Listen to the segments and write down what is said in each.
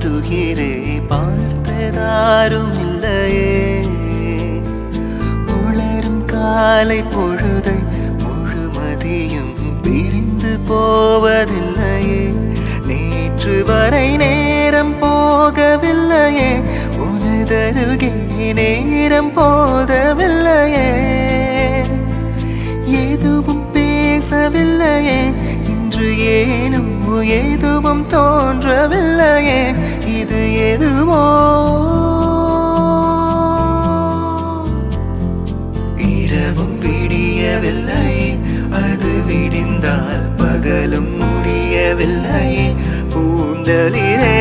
வருகிறே பார்த்ததாரும் இல்லையே உளரும் காலை பொழுதை முழுமதியும் பிரிந்து போவதில்லையே நேற்று வரை நேரம் போகவில்லையே உனதருகே நேரம் போதவில்லையே எதுவும் பேசவில்லையே இன்று ஏனும் எதுவும் தோன்றவில்லையே இது எதுவோ இரவும் விடியவில்லையே அது விடிந்தால் பகலும் முடியவில்லையே பூந்தலிரே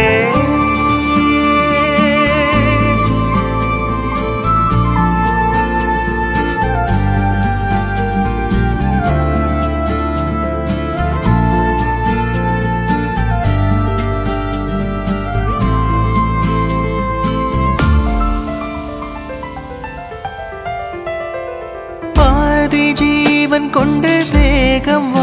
பாதி ஜீவன் கொண்டு தேகம்